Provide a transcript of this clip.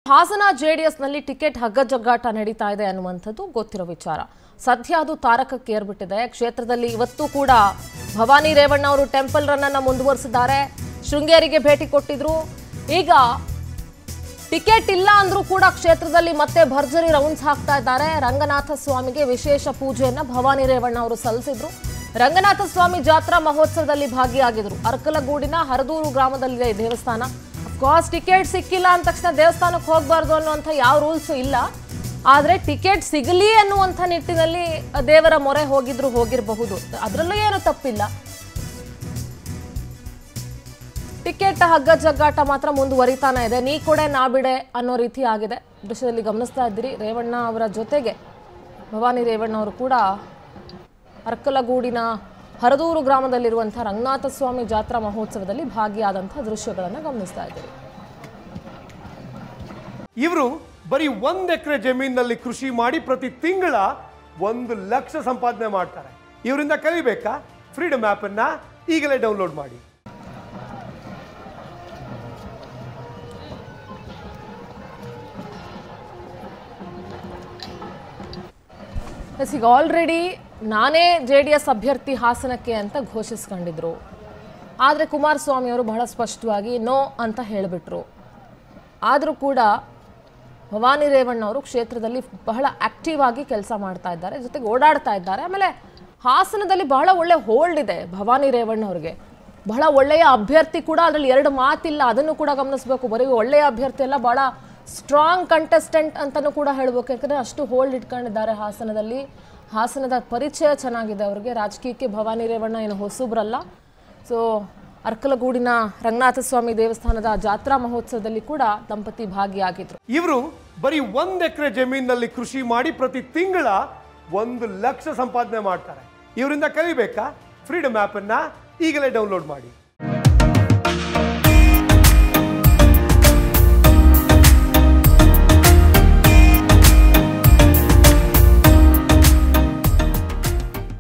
Hassan ಜೆಡಿಎಸ್ನಲ್ಲಿ ticket ಹಗ್ಗಜಗ್ಗಾಟ ನಡೀತಾ ಇದೆ ಅನ್ನುವಂಥದ್ದು ಗೊತ್ತಿರೋ ವಿಚಾರ ಸದ್ಯ ಅದು ತಾರಕಕ್ಕೆ ಏರ್ಬಿಟ್ಟಿದೆ ಕ್ಷೇತ್ರದಲ್ಲಿ ಇವತ್ತು ಕೂಡ ಭವಾನಿ ರೇವಣ್ಣ ಅವರು ಟೆಂಪಲ್ ರನ್ ಅನ್ನ ಮುಂದುವರಿಸಿದ್ದಾರೆ ಶೃಂಗೇರಿಗೆ ಭೇಟಿ ಕೊಟ್ಟಿದ್ರು ಈಗ ಟಿಕೆಟ್ ಇಲ್ಲ ಅಂದ್ರೂ ಕೂಡ ಕ್ಷೇತ್ರದಲ್ಲಿ ಮತ್ತೆ ಭರ್ಜರಿ ರೌಂಡ್ಸ್ ಹಾಕ್ತಾ ಇದ್ದಾರೆ ರಂಗನಾಥ ಸ್ವಾಮಿಗೆ ವಿಶೇಷ ಪೂಜೆಯನ್ನ ಭವಾನಿ ರೇವಣ್ಣ ಅವರು ಸಲ್ಲಿಸಿದ್ರು ರಂಗನಾಥ ಸ್ವಾಮಿ ಜಾತ್ರಾ ಮಹೋತ್ಸವದಲ್ಲಿ ಭಾಗಿಯಾಗಿದ್ರು ಅರ್ಕಲಗೂಡಿನ ಹರದೂರು ಗ್ರಾಮದಲ್ಲಿದೆ ಈ ದೇವಸ್ಥಾನ ಅಫ್ಕೋರ್ಸ್ ಟಿಕೆಟ್ ಸಿಕ್ಕಿಲ್ಲ ಅಂದ ತಕ್ಷಣ ದೇವಸ್ಥಾನಕ್ಕೆ ಹೋಗಬಾರ್ದು ಅನ್ನುವಂಥ ಯಾವ ರೂಲ್ಸು ಇಲ್ಲ ಆದರೆ ಟಿಕೆಟ್ ಸಿಗಲಿ ಅನ್ನುವಂಥ ನಿಟ್ಟಿನಲ್ಲಿ ದೇವರ ಮೊರೆ ಹೋಗಿದ್ರು ಹೋಗಿರಬಹುದು ಅದರಲ್ಲೂ ಏನು ತಪ್ಪಿಲ್ಲ ಟಿಕೆಟ್ ಹಗ್ಗ ಜಗ್ಗಾಟ ಮಾತ್ರ ಮುಂದುವರಿತಾನೆ ಇದೆ ನೀ ಕೊಡೆ ನಾ ಬಿಡೆ ಅನ್ನೋ ರೀತಿ ಆಗಿದೆ ದೃಶ್ಯದಲ್ಲಿ ಗಮನಿಸ್ತಾ ಇದ್ದೀರಿ ರೇವಣ್ಣ ಅವರ ಜೊತೆಗೆ ಭವಾನಿ ರೇವಣ್ಣ ಅವರು ಕೂಡ ಅರ್ಕಲಗೂಡಿನ ಹರದೂರು ಗ್ರಾಮದಲ್ಲಿರುವಂಥ ರಂಗನಾಥ ಸ್ವಾಮಿ ಜಾತ್ರಾ ಮಹೋತ್ಸವದಲ್ಲಿ ಭಾಗಿಯಾದಂಥ ದೃಶ್ಯಗಳನ್ನು ಗಮನಿಸ್ತಾ ಇದ್ದೀರಿ ಇವರು ಬರೀ ಒಂದ್ ಎಕರೆ ಜಮೀನಿನಲ್ಲಿ ಕೃಷಿ ಮಾಡಿ ಪ್ರತಿ ತಿಂಗಳ ಒಂದು ಲಕ್ಷ ಸಂಪಾದನೆ ಮಾಡ್ತಾರೆ ಇವರಿಂದ ಕಲಿಬೇಕಾ ಫ್ರೀಡಮ್ ಆಪ್ ಅನ್ನ ಈಗಲೇ ಡೌನ್ಲೋಡ್ ಮಾಡಿ ಎಸ್ ಈಗ ಆಲ್ರೆಡಿ ನಾನೇ ಜೆ ಡಿ ಎಸ್ ಅಭ್ಯರ್ಥಿ ಹಾಸನಕ್ಕೆ ಅಂತ ಘೋಷಿಸ್ಕೊಂಡಿದ್ರು ಆದರೆ ಕುಮಾರಸ್ವಾಮಿ ಅವರು ಬಹಳ ಸ್ಪಷ್ಟವಾಗಿ ನೋ ಅಂತ ಹೇಳಿಬಿಟ್ರು ಆದರೂ ಕೂಡ ಭವಾನಿ ರೇವಣ್ಣ ಅವರು ಕ್ಷೇತ್ರದಲ್ಲಿ ಬಹಳ ಆಕ್ಟಿವ್ ಆಗಿ ಕೆಲಸ ಮಾಡ್ತಾ ಇದ್ದಾರೆ ಜೊತೆಗೆ ಓಡಾಡ್ತಾ ಇದ್ದಾರೆ ಆಮೇಲೆ ಹಾಸನದಲ್ಲಿ ಬಹಳ ಒಳ್ಳೆ ಹೋಲ್ಡ್ ಇದೆ ಭವಾನಿ ರೇವಣ್ಣ ಅವರಿಗೆ ಬಹಳ ಒಳ್ಳೆಯ ಅಭ್ಯರ್ಥಿ ಕೂಡ ಅದರಲ್ಲಿ ಎರಡು ಮಾತಿಲ್ಲ ಅದನ್ನು ಕೂಡ ಗಮನಿಸಬೇಕು ಬರೀ ಒಳ್ಳೆಯ ಅಭ್ಯರ್ಥಿ ಅಲ್ಲ ಬಹಳ ಸ್ಟ್ರಾಂಗ್ ಕಂಟೆಸ್ಟೆಂಟ್ ಅಂತಲೂ ಕೂಡ ಹೇಳಬೇಕು ಯಾಕಂದರೆ ಅಷ್ಟು ಹೋಲ್ಡ್ ಇಟ್ಕೊಂಡಿದ್ದಾರೆ ಹಾಸನದಲ್ಲಿ ಹಾಸನದ ಪರಿಚಯ ಚೆನ್ನಾಗಿದೆ ಅವರಿಗೆ ರಾಜಕೀಯಕ್ಕೆ ಭವಾನಿ ರೇವಣ್ಣ ಏನು ಹೊಸಬ್ರಲ್ಲ ಸೊ ಅರ್ಕಲಗೂಡಿನ ರಂಗನಾಥ ಸ್ವಾಮಿ ದೇವಸ್ಥಾನದ ಜಾತ್ರಾ ಮಹೋತ್ಸವದಲ್ಲಿ ಕೂಡ ದಂಪತಿ ಭಾಗಿಯಾಗಿದ್ರು ಇವರು ಬರೀ ಒಂದ್ ಎಕರೆ ಜಮೀನಿನಲ್ಲಿ ಕೃಷಿ ಮಾಡಿ ಪ್ರತಿ ತಿಂಗಳ ಒಂದು ಲಕ್ಷ ಸಂಪಾದನೆ ಮಾಡ್ತಾರೆ ಇವರಿಂದ ಕಲಿಬೇಕಾ ಫ್ರೀಡಮ್ ಆಪ್ ಅನ್ನ ಈಗಲೇ ಡೌನ್ಲೋಡ್ ಮಾಡಿ